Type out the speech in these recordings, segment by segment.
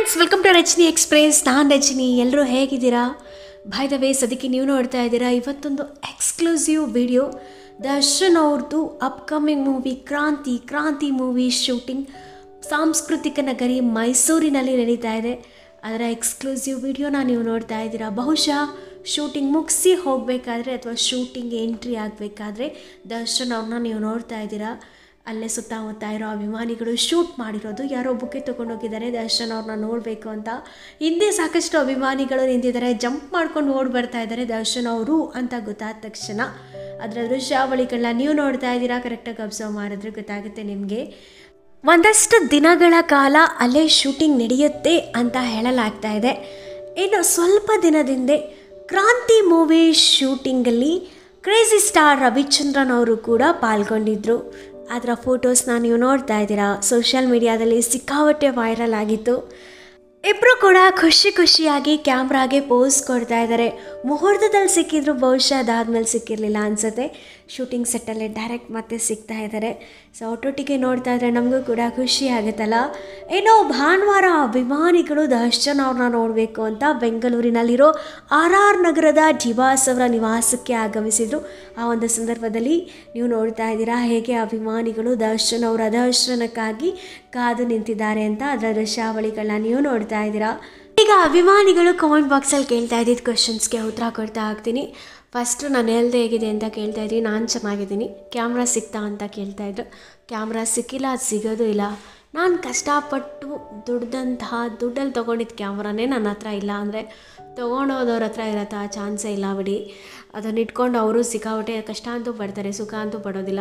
friends welcome to Rajini express ನಾನು ರಜನಿ ಎಲ್ಲರೂ ಹೇಗಿದ್ದೀರಾ ಬೈ ದ ವೇ ಸದ್ಯಕ್ಕೆ ನೀವು ನೋಡ್ತಾ ಇದ್ದೀರಾ ಇವತ್ತೊಂದು ಎಕ್ಸ್ಕ್ಲೂಸಿವ್ ವಿಡಿಯೋ ದರ್ಶನ್ ಅವ್ರದ್ದು ಅಪ್ಕಮಿಂಗ್ ಮೂವಿ ಕ್ರಾಂತಿ ಕ್ರಾಂತಿ ಮೂವಿ ಶೂಟಿಂಗ್ ಸಾಂಸ್ಕೃತಿಕ ನಗರಿ ಮೈಸೂರಿನಲ್ಲಿ ನಡೀತಾ ಇದೆ ಅದರ ಎಕ್ಸ್ಕ್ಲೂಸಿವ್ ವಿಡಿಯೋನ ನೀವು ನೋಡ್ತಾ ಇದ್ದೀರಾ ಬಹುಶಃ ಶೂಟಿಂಗ್ ಮುಗಿಸಿ ಹೋಗಬೇಕಾದ್ರೆ ಅಥವಾ ಶೂಟಿಂಗ್ ಎಂಟ್ರಿ ಆಗಬೇಕಾದ್ರೆ ದರ್ಶನ್ ಅವ್ರನ್ನ ನೀವು ನೋಡ್ತಾ ಇದ್ದೀರಾ ಅಲ್ಲೇ ಸುತ್ತಮುತ್ತ ಇರೋ ಅಭಿಮಾನಿಗಳು ಶೂಟ್ ಮಾಡಿರೋದು ಯಾರೋ ಬುಕ್ಕೆ ತೊಗೊಂಡೋಗಿದ್ದಾರೆ ದರ್ಶನ್ ಅವ್ರನ್ನ ನೋಡಬೇಕು ಅಂತ ಹಿಂದೆ ಸಾಕಷ್ಟು ಅಭಿಮಾನಿಗಳು ನಿಂತಿದ್ದಾರೆ ಜಂಪ್ ಮಾಡ್ಕೊಂಡು ಓಡಿ ಬರ್ತಾ ಇದ್ದಾರೆ ದರ್ಶನ್ ಅವರು ಅಂತ ಗೊತ್ತಾದ ತಕ್ಷಣ ಅದರ ದೃಶ್ಯಾವಳಿಗಳನ್ನ ನೀವು ನೋಡ್ತಾ ಇದ್ದೀರಾ ಕರೆಕ್ಟಾಗಿ ಅಬ್ಸರ್ವ್ ಮಾಡಿದ್ರೆ ಗೊತ್ತಾಗುತ್ತೆ ನಿಮಗೆ ಒಂದಷ್ಟು ದಿನಗಳ ಕಾಲ ಅಲ್ಲೇ ಶೂಟಿಂಗ್ ನಡೆಯುತ್ತೆ ಅಂತ ಹೇಳಲಾಗ್ತಾ ಇದೆ ಇನ್ನು ಸ್ವಲ್ಪ ದಿನದಿಂದ ಕ್ರಾಂತಿ ಮೂವಿ ಶೂಟಿಂಗಲ್ಲಿ ಕ್ರೇಜಿ ಸ್ಟಾರ್ ರವಿಚಂದ್ರನ್ ಅವರು ಕೂಡ ಪಾಲ್ಗೊಂಡಿದ್ದರು ಅದರ ಫೋಟೋಸ್ನ ನೀವು ನೋಡ್ತಾ ಇದ್ದೀರಾ ಸೋಷಿಯಲ್ ಮೀಡಿಯಾದಲ್ಲಿ ಸಿಕ್ಕಾಪಟ್ಟೆ ವೈರಲ್ ಆಗಿತ್ತು ಇಬ್ಬರು ಕೂಡ ಖುಷಿ ಖುಷಿಯಾಗಿ ಕ್ಯಾಮ್ರಾಗೆ ಪೋಸ್ ಕೊಡ್ತಾ ಇದ್ದಾರೆ ಮುಹೂರ್ತದಲ್ಲಿ ಸಿಕ್ಕಿದ್ರು ಬಹುಶಃ ಅದಾದ್ಮೇಲೆ ಸಿಕ್ಕಿರಲಿಲ್ಲ ಅನ್ಸುತ್ತೆ ಶೂಟಿಂಗ್ ಸೆಟ್ಟಲ್ಲೇ ಡೈರೆಕ್ಟ್ ಮತ್ತೆ ಸಿಗ್ತಾ ಇದ್ದಾರೆ ಸೊ ಒಟ್ಟೊಟ್ಟಿಗೆ ನೋಡ್ತಾ ಇದ್ರೆ ನಮಗೂ ಕೂಡ ಖುಷಿ ಆಗುತ್ತಲ್ಲ ಏನೋ ಭಾನುವಾರ ಅಭಿಮಾನಿಗಳು ದರ್ಶನ್ ಅವ್ರನ್ನ ನೋಡಬೇಕು ಅಂತ ಬೆಂಗಳೂರಿನಲ್ಲಿರೋ ಆರ್ ಆರ್ ನಗರದ ಡಿವಾಸ್ ಅವರ ನಿವಾಸಕ್ಕೆ ಆಗಮಿಸಿದ್ರು ಆ ಒಂದು ಸಂದರ್ಭದಲ್ಲಿ ನೀವು ನೋಡ್ತಾ ಇದ್ದೀರಾ ಹೇಗೆ ಅಭಿಮಾನಿಗಳು ದರ್ಶನ್ ಅವರ ದರ್ಶನಕ್ಕಾಗಿ ಕಾದು ನಿಂತಿದ್ದಾರೆ ಅಂತ ಅದರ ದೃಶ್ಯಾವಳಿಗಳನ್ನ ನೀವು ನೋಡ್ತಾ ಇದ್ದೀರಾ ಈಗ ಅಭಿಮಾನಿಗಳು ಕಮೆಂಟ್ ಬಾಕ್ಸಲ್ಲಿ ಕೇಳ್ತಾ ಇದ್ದಿದ್ದು ಕ್ವಶನ್ಸ್ಗೆ ಉತ್ತರ ಕೊಡ್ತಾ ಹೋಗ್ತೀನಿ ಫಸ್ಟು ನಾನು ಹೇಳ್ದೆ ಹೇಗಿದೆ ಅಂತ ಕೇಳ್ತಾ ಇದ್ದೀನಿ ನಾನು ಚೆನ್ನಾಗಿದ್ದೀನಿ ಕ್ಯಾಮ್ರಾ ಸಿಗ್ತಾ ಅಂತ ಕೇಳ್ತಾ ಇದ್ರು ಕ್ಯಾಮ್ರಾ ಸಿಕ್ಕಿಲ್ಲ ಅದು ಸಿಗೋದು ಇಲ್ಲ ನಾನು ಕಷ್ಟಪಟ್ಟು ದುಡ್ದಂತಹ ದುಡ್ಡಲ್ಲಿ ತೊಗೊಂಡಿದ್ದ ಕ್ಯಾಮ್ರಾನೇ ನನ್ನ ಹತ್ರ ಇಲ್ಲ ಅಂದರೆ ತೊಗೊಂಡೋದವ್ರ ಹತ್ರ ಇರತ್ತಾ ಚಾನ್ಸೇ ಇಲ್ಲ ಬಿಡಿ ಅದನ್ನು ಇಟ್ಕೊಂಡು ಅವರು ಸಿಕ್ಕಾಪಟ್ಟೆ ಕಷ್ಟ ಅಂತೂ ಪಡ್ತಾರೆ ಸುಖ ಅಂತೂ ಪಡೋದಿಲ್ಲ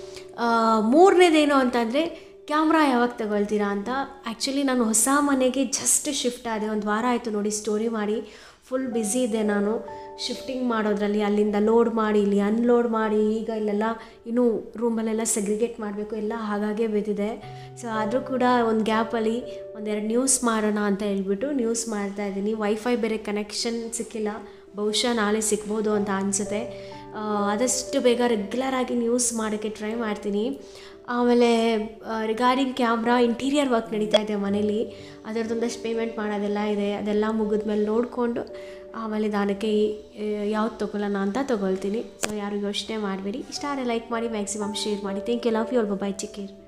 ಮೂರನೇದೇನು ಅಂತಂದರೆ ಕ್ಯಾಮ್ರಾ ಯಾವಾಗ ತಗೊಳ್ತೀರಾ ಅಂತ ಆ್ಯಕ್ಚುಲಿ ನಾನು ಹೊಸ ಮನೆಗೆ ಜಸ್ಟ್ ಶಿಫ್ಟ್ ಆದೆ ಒಂದು ವಾರ ಆಯಿತು ನೋಡಿ ಸ್ಟೋರಿ ಮಾಡಿ ಫುಲ್ ಬ್ಯುಸಿ ಇದ್ದೆ ನಾನು ಶಿಫ್ಟಿಂಗ್ ಮಾಡೋದ್ರಲ್ಲಿ ಅಲ್ಲಿಂದ ಲೋಡ್ ಮಾಡಿ ಇಲ್ಲಿ ಅನ್ಲೋಡ್ ಮಾಡಿ ಈಗ ಇಲ್ಲೆಲ್ಲ ಇನ್ನೂ ರೂಮಲ್ಲೆಲ್ಲ ಸೆಗ್ರಿಗೇಟ್ ಮಾಡಬೇಕು ಎಲ್ಲ ಹಾಗಾಗೆ ಬಿದ್ದಿದೆ ಸೊ ಆದರೂ ಕೂಡ ಒಂದು ಗ್ಯಾಪಲ್ಲಿ ಒಂದೆರಡು ನ್ಯೂಸ್ ಮಾಡೋಣ ಅಂತ ಹೇಳ್ಬಿಟ್ಟು ನ್ಯೂಸ್ ಮಾಡ್ತಾ ಇದ್ದೀನಿ ವೈಫೈ ಬೇರೆ ಕನೆಕ್ಷನ್ ಸಿಕ್ಕಿಲ್ಲ ಬಹುಶಃ ನಾಳೆ ಸಿಗ್ಬೋದು ಅಂತ ಅನಿಸುತ್ತೆ ಆದಷ್ಟು ಬೇಗ ರೆಗ್ಯುಲರ್ ಆಗಿ ನ್ಯೂಸ್ ಮಾಡೋಕ್ಕೆ ಟ್ರೈ ಮಾಡ್ತೀನಿ ಆಮೇಲೆ ರಿಗಾರ್ಡಿಂಗ್ ಕ್ಯಾಮ್ರಾ ಇಂಟೀರಿಯರ್ ವರ್ಕ್ ನಡೀತಾ ಇದೆ ಮನೇಲಿ ಅದರದ್ದೊಂದಷ್ಟು ಪೇಮೆಂಟ್ ಮಾಡೋದೆಲ್ಲ ಇದೆ ಅದೆಲ್ಲ ಮುಗಿದ್ಮೇಲೆ ನೋಡಿಕೊಂಡು ಆಮೇಲೆ ನಿಧಾನಕ್ಕೆ ಯಾವ್ದು ತೊಗೊಳ್ಳೋಣ ಅಂತ ತೊಗೊಳ್ತೀನಿ ಸೊ ಯಾರು ಯೋಚನೆ ಮಾಡಬೇಡಿ ಇಷ್ಟ ಆದರೆ ಲೈಕ್ ಮಾಡಿ ಮ್ಯಾಕ್ಸಿಮಮ್ ಶೇರ್ ಮಾಡಿ thank you love you all bye ಚಿಕ್ಕೇರ್